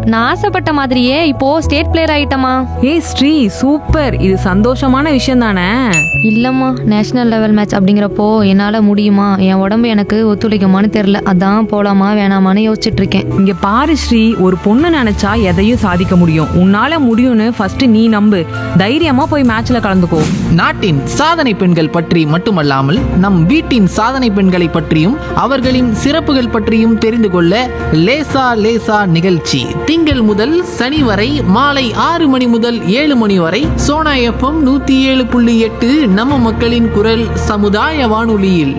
நான் ஆசைப்பட்ட மாதிரியே இப்போ ஸ்டேட் பிளேயர் ஆயிட்டமா ஏய் ஸ்ரீ சூப்பர் இது சந்தோஷமான விஷயம் தானே இல்லம்மா நேஷனல் லெவல் மேட்ச் அப்படிங்கிறப்போ என்னால முடியுமா என் உடம்பு எனக்கு ஒத்துழைக்குமான்னு தெரியல அதான் போலாமா வேணாமான்னு யோசிச்சுட்டு இருக்கேன் இங்க பாரு ஸ்ரீ ஒரு பொண்ணு நினைச்சா எதையும் சாதிக்க முடியும் உன்னால முடியும்னு ஃபர்ஸ்ட் நீ நம்பு தைரியமா போய் மேட்ச்ல கலந்துக்கோ நாட்டின் சாதனை பெண்கள் பற்றி மட்டுமல்லாமல் நம் வீட்டின் சாதனை பெண்களை பற்றியும் அவர்களின் சிறப்புகள் பற்றியும் தெரிந்து கொள்ள லேசா லேசா நிகழ்ச்சி திங்கள் முதல் சனி வரை மாலை ஆறு மணி முதல் ஏழு மணி வரை சோனா எஃப்எம் நூத்தி ஏழு புள்ளி எட்டு நம்ம மக்களின் குரல் சமுதாய வானொலியில்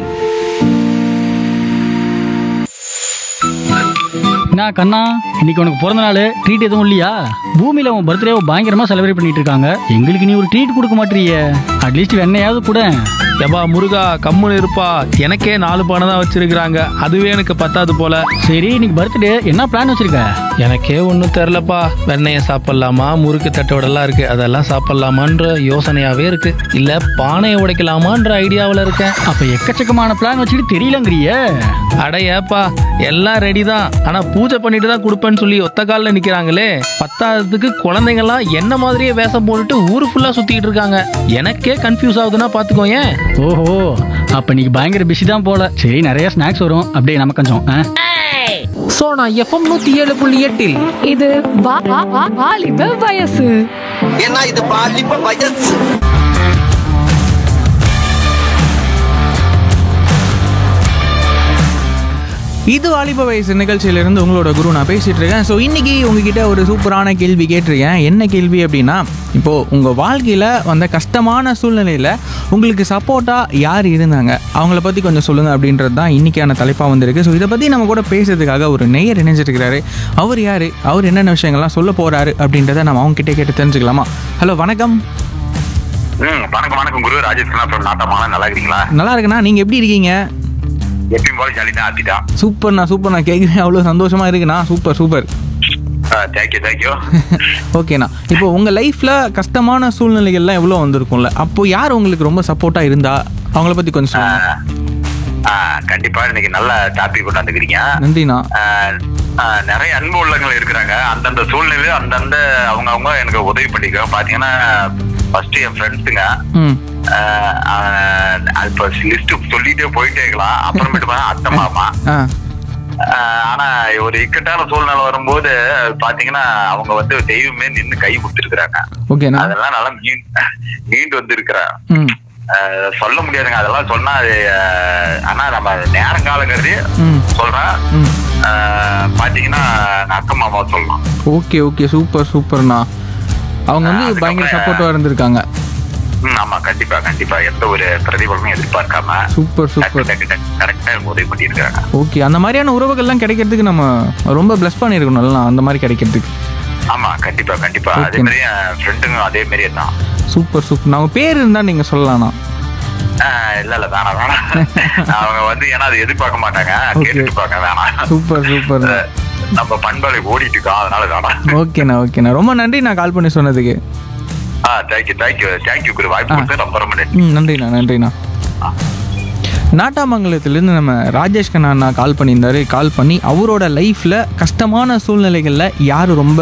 நான் கண்ணா இன்னைக்கு உனக்கு பிறந்த நாள் ட்ரீட் எதுவும் இல்லையா பூமியில உன் பர்த்டேவை பயங்கரமா செலிப்ரேட் பண்ணிட்டு இருக்காங்க எங்களுக்கு நீ ஒரு ட்ரீட் கொடுக்க மாட்டீங்க அட்லீஸ்ட் வெண்ணையாவது கூட எப்பா முருகா கம்முன்னு இருப்பா எனக்கே நாலு பானை தான் வச்சிருக்கிறாங்க அதுவே எனக்கு பத்தாது போல சரி இன்னைக்கு பர்த்டே என்ன பிளான் வச்சிருக்க எனக்கே ஒன்றும் தெரிலப்பா வெண்ணெயை சாப்பிட்லாமா முறுக்கு தட்டோடலாம் இருக்கு அதெல்லாம் சாப்பிட்லாமான்ற யோசனையாவே இருக்கு இல்ல பானையை உடைக்கலாமான்ற ஐடியாவில் இருக்கேன் அப்ப எக்கச்சக்கமான பிளான் வச்சுட்டு தெரியலங்கிறிய அட ஏப்பா எல்லாம் ரெடி தான் ஆனா பூஜை பண்ணிட்டு தான் கொடுப்பேன்னு சொல்லி ஒத்த காலில் நிக்கிறாங்களே பத்தாததுக்கு குழந்தைங்கலாம் என்ன மாதிரியே வேஷம் போட்டுட்டு ஊரு ஃபுல்லா சுத்திட்டு இருக்காங்க எனக்கே கன்ஃபியூஸ் ஆகுதுன்னா பாத்துக்கோ ஏன் ஓஹோ அப்ப இன்னைக்கு பயங்கர பிஸி தான் போல சரி நிறைய ஸ்நாக்ஸ் வரும் அப்படியே நம்ம கொஞ்சம் ஆ? சோனா எஃப்எம் நூத்தி ஏழு புள்ளி எட்டில் இது வா- வா- வா- வாலிப வயசு ஏன்னா இது பாலிப்ப வயசு இது வாலிப வயசு நிகழ்ச்சியிலிருந்து உங்களோட குரு நான் பேசிட்டு இருக்கேன் ஸோ இன்னைக்கு உங்ககிட்ட ஒரு சூப்பரான கேள்வி கேட்டிருக்கேன் என்ன கேள்வி அப்படின்னா இப்போ உங்க வாழ்க்கையில வந்த கஷ்டமான சூழ்நிலையில உங்களுக்கு சப்போர்ட்டா யார் இருந்தாங்க அவங்கள பத்தி கொஞ்சம் சொல்லுங்க அப்படின்றது தான் இன்னைக்கான தலைப்பா வந்திருக்கு ஸோ இதை பத்தி நம்ம கூட பேசுறதுக்காக ஒரு நேயர் இணைஞ்சிருக்கிறாரு அவர் யாரு அவர் என்னென்ன விஷயங்கள்லாம் சொல்ல போறாரு அப்படின்றத நம்ம அவங்க கிட்டே கேட்டு தெரிஞ்சுக்கலாமா ஹலோ வணக்கம் ம் வணக்கம் வணக்கம் குரு ராஜேஷ் கண்ணா from நாட்டமான நல்லா இருக்கீங்களா நல்லா இருக்குண்ணா நீங்க எப்படி இருக்கீங்க எப்பயும் போல ஜாலி தான் ஆத்திட்டான் சூப்பர்ண்ணா சூப்பர்ண்ணா கேட்குறேன் அவ்வளோ சந்தோஷமா இருக்குண்ணா சூப்பர் சூப்பர் தேங்க்யூ தேங்க்யூ ஓகேண்ணா இப்போ உங்க லைஃப்ல கஷ்டமான சூழ்நிலைகள்லாம் எவ்வளோ வந்திருக்கும்ல அப்போ யார் உங்களுக்கு ரொம்ப சப்போர்ட்டா இருந்தா அவங்கள பத்தி கொஞ்சம் சொல்லுங்க கண்டிப்பா இன்னைக்கு நல்ல டாபிக் கொண்டாந்துக்கிறீங்க நன்றிண்ணா ஆஹ், ஆஹ், நிறைய அன்பு உள்ளங்கள் இருக்கிறாங்க அந்தந்த சூழ்நிலை அந்தந்த அவங்க அவங்க எனக்கு உதவி பண்ணிக்க பாத்தீங்கன்னா ஃபர்ஸ்ட் என் ஃப்ரெண்ட்ஸுங்க ம் இப்போ லிஸ்ட் சொல்லிட்டே போயிட்டே இருக்கலாம் அப்புறமேட்டு பார்த்தா அத்தை மாமா ஆ ஆஹ் ஆனா ஒரு இக்கட்டான சூழ்நிலை வரும்போது பாத்தீங்கன்னா அவங்க வந்து தெய்வமே நின்னு கை கொடுத்துருக்காங்க ஓகேண்ணா அதெல்லாம் நல்லா மீன் மீண்டு வந்து இருக்கிறேன் ம் சொல்ல முடியாதுங்க அதெல்லாம் சொன்னா அது ஆஹ், ஆனா நம்ம நேரங்காலங்கிறது ம் சொல்றேன் ம் ஆஹ், பாத்தீங்கன்னா நான் அக்கா மாமாவை சொல்லலாம் ஓகே ஓகே சூப்பர் சூப்பர்ண்ணா அவங்க வந்து அதுக்கப்புறம் பயங்கர சப்போர்ட்டாக இருந்திருக்காங்க ம், ஆமா கண்டிப்பா கண்டிப்பா எந்த ஒரு பிரதிபலனும் எதிர்பார்க்காம சூப்பர் சூப்பர் கரெக்டா உதவி பண்ணியிருக்காங்க ஓகே அந்த மாதிரியான உறவுகள்லாம் கிடைக்கிறதுக்கு நம்ம ரொம்ப ப்ளஸ் பண்ணியிருக்கணும்ல அந்த மாதிரி கிடைக்கிறதுக்கு ஆமா கண்டிப்பா கண்டிப்பா Okay. அதே மாதிரி என் ஃப்ரெண்டுங்க அதே மாதிரியே தான் சூப்பர் சூப்பர் நம்ம பேர் இருந்தால் நீங்கள் சொல்லலாம்ண்ணா ஆஹ் இல்ல இல்ல வேணாம் வேணாம் அவங்க வந்து ஏன்னா அதை எதிர்பார்க்க மாட்டாங்க Okay. கேட்டுட்டு பாக்க வேணாம் சூப்பர் சூப்பர் நம்ம பண்பாளை ஓடிட்டு இருக்கோம் அதனால வேணாம் ஓகேண்ணா ஓகேண்ணா ரொம்ப நன்றி நான் கால் பண்ணி சொன்னதுக்கு ஆ தேங்க்யூ தேங்க்யூ தேங்க்யூ குரு வாய்ப்பு கொடுத்து ரொம்ப ரொம்ப நன்றி ம் நன்றிண்ணா நன்றிண்ணா நாட்டாமங்கலத்திலேருந்து நம்ம ராஜேஷ் கண்ணா அண்ணா கால் பண்ணியிருந்தாரு கால் பண்ணி அவரோட லைஃப்பில் கஷ்டமான சூழ்நிலைகளில் யார் ரொம்ப